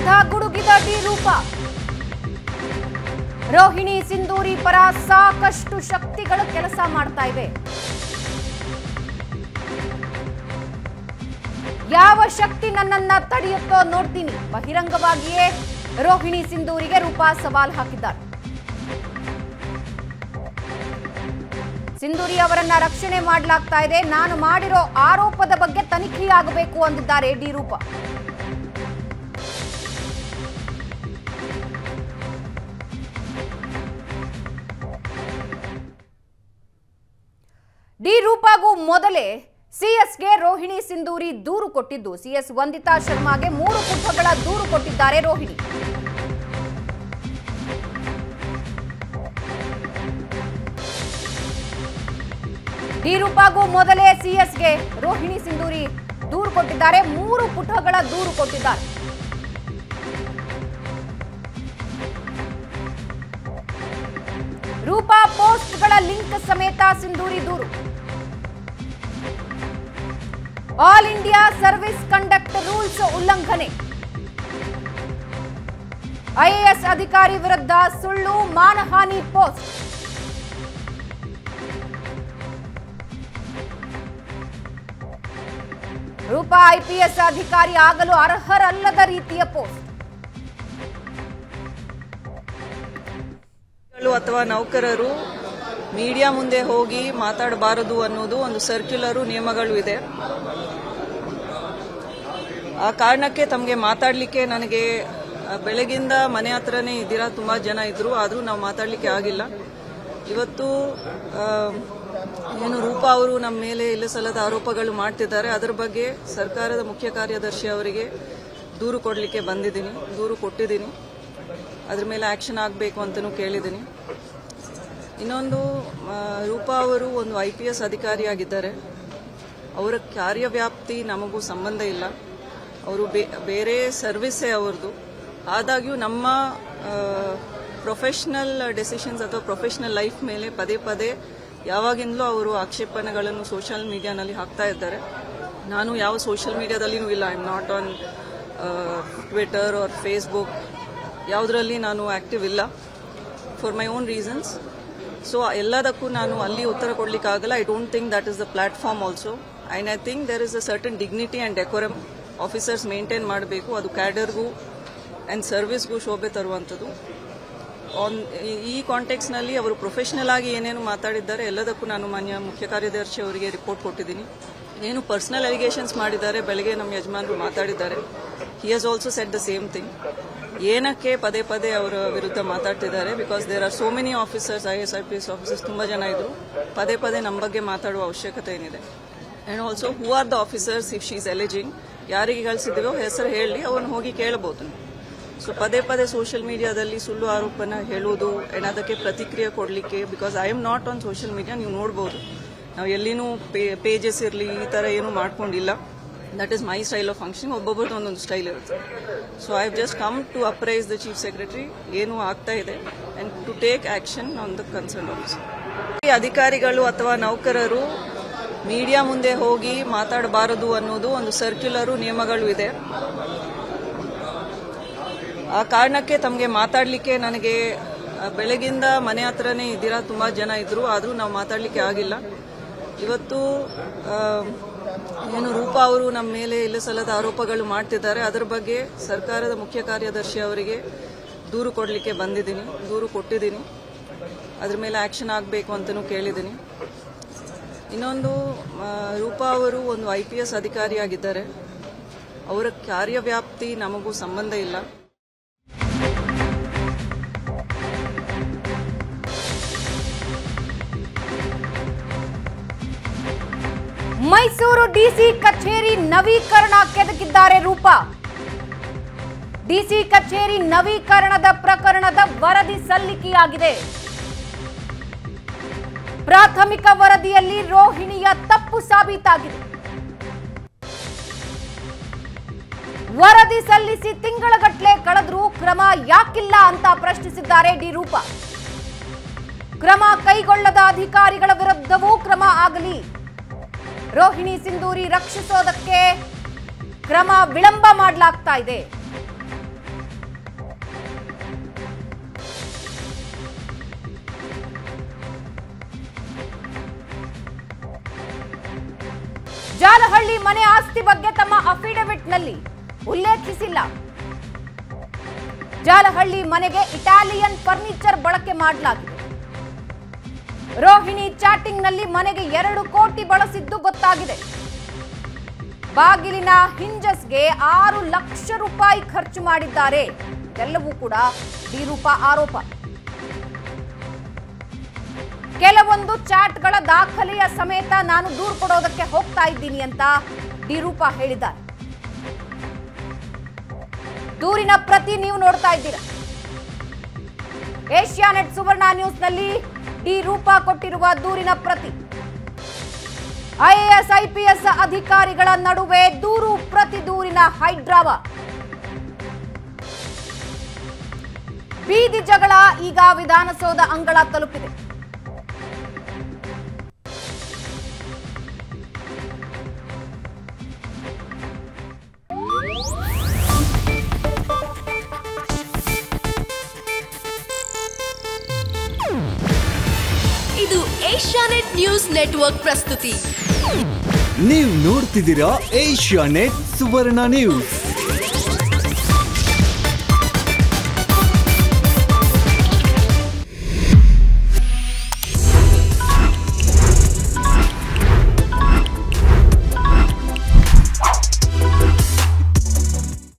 ವಿರುದ್ಧ ಗುಡುಗಿದ ಡಿ ರೂಪ ರೋಹಿಣಿ ಸಿಂಧೂರಿ ಪರ ಸಾಕಷ್ಟು ಶಕ್ತಿಗಳು ಕೆಲಸ ಮಾಡ್ತಾ ಇವೆ ಯಾವ ಶಕ್ತಿ ನನ್ನನ್ನ ತಡೆಯುತ್ತೋ ನೋಡ್ತೀನಿ ಬಹಿರಂಗವಾಗಿಯೇ ರೋಹಿಣಿ ಸಿಂಧೂರಿಗೆ ರೂಪಾ ಸವಾಲ್ ಹಾಕಿದ್ದಾರೆ ಸಿಂಧೂರಿ ಅವರನ್ನ ರಕ್ಷಣೆ ಮಾಡಲಾಗ್ತಾ ಇದೆ ನಾನು ಮಾಡಿರೋ ಆರೋಪದ ಬಗ್ಗೆ ತನಿಖೆಯಾಗಬೇಕು ಅಂದಿದ್ದಾರೆ ಡಿ ರೂಪ ಡಿ ರೂಪಾಗೂ ಮೊದಲೇ ಸಿಎಸ್ಗೆ ರೋಹಿಣಿ ಸಿಂಧೂರಿ ದೂರು ಕೊಟ್ಟಿದ್ದು ಸಿಎಸ್ ವಂದಿತಾ ಶರ್ಮಾಗೆ ಮೂರು ಪುಟಗಳ ದೂರು ಕೊಟ್ಟಿದ್ದಾರೆ ರೋಹಿಣಿ ಡಿ ರೂಪಾಗೂ ಮೊದಲೇ ಸಿಎಸ್ಗೆ ರೋಹಿಣಿ ಸಿಂಧೂರಿ ದೂರು ಕೊಟ್ಟಿದ್ದಾರೆ ಮೂರು ಪುಟಗಳ ದೂರು ಕೊಟ್ಟಿದ್ದಾರೆ ರೂಪಾ ಪೋಸ್ಟ್ಗಳ ಲಿಂಕ್ ಸಮೇತ ಸಿಂಧೂರಿ ದೂರು all India service conduct rules ಉಲ್ಲಂಘನೆ ಐಎಎಸ್ ಅಧಿಕಾರಿ ವಿರುದ್ಧ ಸುಳ್ಳು ಮಾನಹಾನಿ ಪೋಸ್ಟ್ ರೂಪಾ ಐಪಿಎಸ್ ಅಧಿಕಾರಿ ಆಗಲು ಅರ್ಹರಲ್ಲದ ರೀತಿಯ ಪೋಸ್ಟ್ ಗಳು ಅಥವಾ ನೌಕರರು ಮೀಡಿಯಾ ಮುಂದೆ ಹೋಗಿ ಮಾತಾಡಬಾರದು ಅನ್ನೋದು ಒಂದು ಸರ್ಕ್ಯುಲರು ನಿಯಮಗಳು ಇದೆ ಆ ಕಾರಣಕ್ಕೆ ತಮಗೆ ಮಾತಾಡಲಿಕ್ಕೆ ನನಗೆ ಆ, ಬೆಳಗಿಂದ ಮನೆ ಹತ್ರನೇ ಇದ್ದೀರಾ ತುಂಬ ಜನ ಇದ್ರು ಆದರೂ ನಾವು ಮಾತಾಡಲಿಕ್ಕೆ ಆಗಿಲ್ಲ ಇವತ್ತು ಆ, ಏನು ರೂಪಾ ಅವರು ನಮ್ಮ ಮೇಲೆ ಇಲ್ಲ ಸಲ್ಲದ ಆರೋಪಗಳು ಮಾಡ್ತಿದ್ದಾರೆ ಅದರ ಬಗ್ಗೆ ಸರ್ಕಾರದ ಮುಖ್ಯ ಕಾರ್ಯದರ್ಶಿ ಅವರಿಗೆ ದೂರು ಕೊಡಲಿಕ್ಕೆ ಬಂದಿದ್ದೀನಿ ದೂರು ಕೊಟ್ಟಿದ್ದೀನಿ ಅದ್ರ ಮೇಲೆ ಆಕ್ಷನ್ ಆಗಬೇಕು ಅಂತಲೂ ಕೇಳಿದ್ದೀನಿ ಇನ್ನೊಂದು ಆ, ರೂಪಾ ಅವರು ಒಂದು ಐ ಪಿ ಎಸ್ ಅಧಿಕಾರಿಯಾಗಿದ್ದಾರೆ ಅವರ ಕಾರ್ಯವ್ಯಾಪ್ತಿ ನಮಗೂ ಸಂಬಂಧ ಇಲ್ಲ ಅವರು ಬೇರೆ ಸರ್ವಿಸ್ಸೇ ಅವ್ರದ್ದು ಆದಾಗ್ಯೂ ನಮ್ಮ ಪ್ರೊಫೆಷ್ನಲ್ ಡೆಸಿಷನ್ಸ್ ಅಥವಾ ಪ್ರೊಫೆಷ್ನಲ್ ಲೈಫ್ ಮೇಲೆ ಪದೇ ಪದೇ ಯಾವಾಗಿಂದಲೂ ಅವರು ಆಕ್ಷೇಪಣೆಗಳನ್ನು ಸೋಷಿಯಲ್ ಮೀಡಿಯಾನಲ್ಲಿ ಹಾಕ್ತಾ ಇದ್ದಾರೆ ನಾನು ಯಾವ ಸೋಷಿಯಲ್ ಮೀಡಿಯಾದಲ್ಲಿನೂ ಇಲ್ಲ I am not on Twitter or Facebook ಯಾವುದರಲ್ಲಿ ನಾನು ಆಕ್ಟಿವ್ ಇಲ್ಲ for my own reasons so ಎಲ್ಲದಕ್ಕೂ ನಾನು ಅಲ್ಲಿ ಉತ್ತರ ಕೊಡ್ಲಿಕ್ಕಾಗಲ್ಲ I don't think that is the platform also and I think there is a certain dignity and decorum officers maintain ಮಾಡಬೇಕು ಅದು ಕ್ಯಾಡರ್ಗೂ ಆ್ಯಂಡ್ ಸರ್ವಿಸ್ಗೂ ಶೋಭೆ ತರುವಂಥದ್ದು ಆನ್ ಈ ಕಾಂಟೆಕ್ಸ್ನಲ್ಲಿ ಅವರು ಪ್ರೊಫೆಷನಲ್ ಆಗಿ ಏನೇನು ಮಾತಾಡಿದ್ದಾರೆ ಎಲ್ಲದಕ್ಕೂ ನಾನು ಮಾನ್ಯ ಮುಖ್ಯ ಕಾರ್ಯದರ್ಶಿ ಅವರಿಗೆ ರಿಪೋರ್ಟ್ ಕೊಟ್ಟಿದ್ದೀನಿ ಏನು ಪರ್ಸನಲ್ ಅಲಿಗೇಷನ್ಸ್ ಮಾಡಿದ್ದಾರೆ ಬೆಳಗ್ಗೆ ನಮ್ಮ ಯಜಮಾನರು ಮಾತಾಡಿದ್ದಾರೆ he has also said the same thing ಏನಕ್ಕೆ ಪದೇ ಪದೇ ಅವರ ವಿರುದ್ಧ ಮಾತಾಡ್ತಿದ್ದಾರೆ because there are so many officers I S I P S officers ತುಂಬ ಜನ ಇದ್ರು ಪದೇ ಪದೇ ನಮ್ಮ ಬಗ್ಗೆ ಮಾತಾಡುವ ಅವಶ್ಯಕತೆ ಏನಿದೆ and also who are the officers if she's alleging ಯಾರಿಗೆ ಕಳಿಸಿದೀವೋ ಹೆಸರು ಹೇಳಿ ಅವನ್ನ ಹೋಗಿ ಕೇಳಬಹುದು ಸೊ ಪದೇ ಪದೇ ಸೋಷಿಯಲ್ ಮೀಡಿಯಾದಲ್ಲಿ ಸುಳ್ಳು ಆರೋಪನ ಹೇಳುವುದು and ಅದಕ್ಕೆ ಪ್ರತಿಕ್ರಿಯೆ ಕೊಡಲಿಕ್ಕೆ because I am not on social media ನೀವು ನೋಡ್ಬೋದು ನಾವು ಎಲ್ಲಿನೂ ಪೇಜಸ್ ಇರಲಿ ಈ ಥರ ಏನೂ ಮಾಡ್ಕೊಂಡಿಲ್ಲ that is my style of function ಒಬ್ಬೊಬ್ಬರದ್ದು ಒಂದೊಂದು ಸ್ಟೈಲ್ ಇರುತ್ತೆ so I have just come to apprise the chief secretary ಏನು ಆಗ್ತಾ ಇದೆ and to take action on the concern officer ಈ ಅಧಿಕಾರಿಗಳು ಅಥವಾ ನೌಕರರು ಮೀಡಿಯಾ ಮುಂದೆ ಹೋಗಿ ಮಾತಾಡಬಾರದು ಅನ್ನೋದು ಒಂದು ಸರ್ಕ್ಯುಲರು ನಿಯಮಗಳು ಇದೆ ಆ ಕಾರಣಕ್ಕೆ ತಮಗೆ ಮಾತಾಡಲಿಕ್ಕೆ ನನಗೆ ಆ, ಬೆಳಗಿಂದ ಮನೆ ಹತ್ರನೇ ಇದ್ದೀರಾ ತುಂಬ ಜನ ಇದ್ರು ಆದರೂ ನಾವು ಮಾತಾಡಲಿಕ್ಕೆ ಆಗಿಲ್ಲ ಇವತ್ತು ಆ, ಏನು ರೂಪಾ ಅವರು ನಮ್ಮ ಮೇಲೆ ಇಲ್ಲ ಸಲ್ಲದ ಆರೋಪಗಳು ಮಾಡ್ತಿದ್ದಾರೆ ಅದರ ಬಗ್ಗೆ ಸರ್ಕಾರದ ಮುಖ್ಯ ಕಾರ್ಯದರ್ಶಿ ಅವರಿಗೆ ದೂರು ಕೊಡಲಿಕ್ಕೆ ಬಂದಿದ್ದೀನಿ ದೂರು ಕೊಟ್ಟಿದ್ದೀನಿ ಅದ್ರ ಮೇಲೆ ಆಕ್ಷನ್ ಆಗಬೇಕು ಅಂತಲೂ ಕೇಳಿದ್ದೀನಿ ಇನ್ನೊಂದು ಆ, ರೂಪಾ ಅವರು ಒಂದು ಐ ಪಿ ಎಸ್ ಅಧಿಕಾರಿಯಾಗಿದ್ದಾರೆ ಅವರ ಕಾರ್ಯವ್ಯಾಪ್ತಿ ನಮಗೂ ಸಂಬಂಧ ಇಲ್ಲ ಮೈಸೂರು ಡಿಸಿ ಕಚೇರಿ ನವೀಕರಣ ಕೆದಕಿದ್ದಾರೆ ರೂಪಾ ಡಿಸಿ ಕಚೇರಿ ನವೀಕರಣದ ಪ್ರಕರಣದ ವರದಿ ಸಲ್ಲಿಕೆಯಾಗಿದೆ ಪ್ರಾಥಮಿಕ ವರದಿಯಲ್ಲಿ ರೋಹಿಣಿಯ ತಪ್ಪು ಸಾಬೀತಾಗಿದೆ ವರದಿ ಸಲ್ಲಿಸಿ ತಿಂಗಳಗಟ್ಲೆ ಕಳೆದ್ರೂ ಕ್ರಮ ಯಾಕಿಲ್ಲ ಅಂತ ಪ್ರಶ್ನಿಸಿದ್ದಾರೆ ಡಿ ರೂಪಾ ಕ್ರಮ ಕೈಗೊಳ್ಳದ ಅಧಿಕಾರಿಗಳ ವಿರುದ್ಧವೂ ಕ್ರಮ ಆಗಲಿ ರೋಹಿಣಿ ಸಿಂಧೂರಿ ರಕ್ಷಿಸೋದಕ್ಕೆ ಕ್ರಮ ವಿಳಂಬ ಮಾಡಲಾಗ್ತಾ ಇದೆ ಮನೆ ಆಸ್ತಿ ಬಗ್ಗೆ ತಮ್ಮ ಅಫಿಡವಿಟ್ನಲ್ಲಿ ಉಲ್ಲೇಖಿಸಿಲ್ಲ ಜಾಲಹಳ್ಳಿ ಮನೆಗೆ ಇಟಾಲಿಯನ್ ಫರ್ನಿಚರ್ ಬಳಕೆ ಮಾಡಲಾಗಿದೆ ರೋಹಿಣಿ ಚಾಟಿಂಗ್ನಲ್ಲಿ ಮನೆಗೆ ಎರಡು ಕೋಟಿ ಬಳಸಿದ್ದು ಗೊತ್ತಾಗಿದೆ ಬಾಗಿಲಿನ ಹಿಂಜಸ್ಗೆ ಆರು ಲಕ್ಷ ರೂಪಾಯಿ ಖರ್ಚು ಮಾಡಿದ್ದಾರೆ ಎಲ್ಲವೂ ಕೂಡ ಡಿರೂಪ ಆರೋಪ ಕೆಲವೊಂದು ಚಾಟ್ಗಳ ದಾಖಲೆಯ ಸಮೇತ ನಾನು ದೂರು ಕೊಡೋದಕ್ಕೆ ಹೋಗ್ತಾ ಇದ್ದೀನಿ ಅಂತ ಡಿರೂಪ ಹೇಳಿದ್ದಾರೆ ದೂರಿನ ಪ್ರತಿ ನೀವು ನೋಡ್ತಾ ಇದ್ದೀರಾ ಏಷ್ಯಾನೆಟ್ ಸುವರ್ಣ ನ್ಯೂಸ್ನಲ್ಲಿ ಡಿ ರೂಪ ಕೊಟ್ಟಿರುವ ದೂರಿನ ಪ್ರತಿ ಐಎಎಸ್ ಐಪಿಎಸ್ ಅಧಿಕಾರಿಗಳ ನಡುವೆ ದೂರು ಪ್ರತಿ ದೂರಿನ ಹೈಡ್ರಾವ ಬೀದಿ ಜಗಳ ಈಗ ವಿಧಾನಸೌಧ ಅಂಗಳ ತಲುಪಿದೆ ಇದು ಏಷ್ಯಾನೆಟ್ ನ್ಯೂಸ್ ನೆಟ್ವರ್ಕ್ ಪ್ರಸ್ತುತಿ ನೀವು ನೋಡ್ತಿದ್ದೀರಾ ಏಷ್ಯಾ ನೆಟ್ ಸುವರ್ಣ ನ್ಯೂಸ್